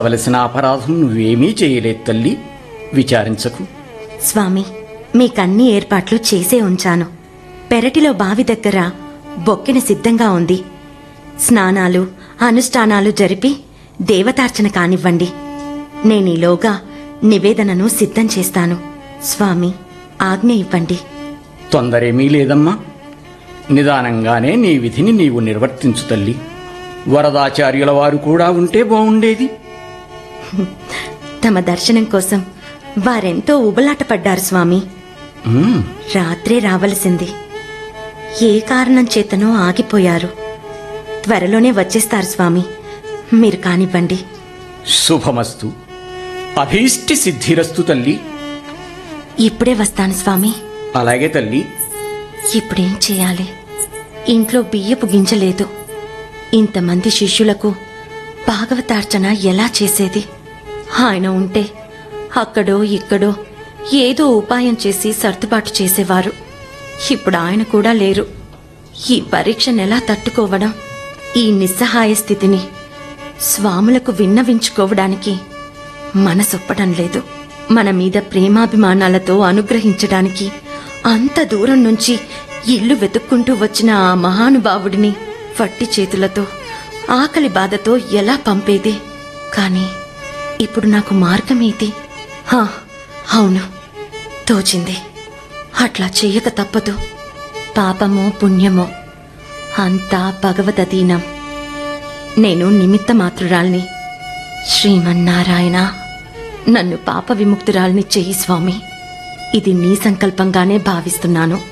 వలసిన అపరాధం నువ్వేమీ చేయలేదు తల్లి విచారించకు స్వామి మీకన్ని ఏర్పాట్లు చేసే ఉంచాను పెరటిలో బావి దగ్గర బొక్కెన సిద్ధంగా ఉంది స్నానాలు అనుష్ఠానాలు జరిపి దేవతార్చన కానివ్వండి నేనీలోగా నివేదనను సిద్ధం చేస్తాను స్వామి ఆజ్ఞ ఇవ్వండి తొందరేమీ లేదమ్మా నిదానంగానే నీ విధిని నీవు నిర్వర్తించు తల్లి వరదాచార్యుల వారు కూడా ఉంటే బావుండేది తమ దర్శనం కోసం వారెంతో ఉబలాట పడ్డారు స్వామి ఉమ్, రాత్రే రావలసింది ఏ కారణం చేతనో ఆగిపోయారు త్వరలోనే వచ్చేస్తారు స్వామి మీరు కానివ్వండి శుభమస్తు అభీష్టి సిద్ధిరస్తు తల్లి ఇప్పుడే వస్తాను స్వామి అలాగే తల్లి ఇప్పుడేం చేయాలి ఇంట్లో బియ్యపు గింజలేదు ఇంతమంది శిష్యులకు భాగవతార్చన ఎలా చేసేది ఆయన ఉంటే అక్కడో ఇక్కడో ఏదో ఉపాయం చేసి సర్దుబాటు చేసేవారు ఇప్పుడు ఆయన కూడా లేరు ఈ పరీక్షనెలా తట్టుకోవడం ఈ నిస్సహాయ స్థితిని స్వాములకు విన్నవించుకోవడానికి మనసొప్పడం లేదు మన మీద ప్రేమాభిమానాలతో అనుగ్రహించడానికి అంత దూరం నుంచి ఇల్లు వెతుక్కుంటూ వచ్చిన ఆ మహానుభావుడిని వట్టి చేతులతో ఆకలి బాధతో ఎలా పంపేది కాని ఇప్పుడు నాకు మార్గమేది హా, అవును తోచింది అట్లా చెయ్యక తప్పదు పాపమో పుణ్యమో అంతా భగవదధీనం నేను నిమిత్త మాతృరాల్ని శ్రీమన్నారాయణ నన్ను పాప విముక్తురాల్ని చెయ్యి స్వామి ఇది నీ సంకల్పంగానే భావిస్తున్నాను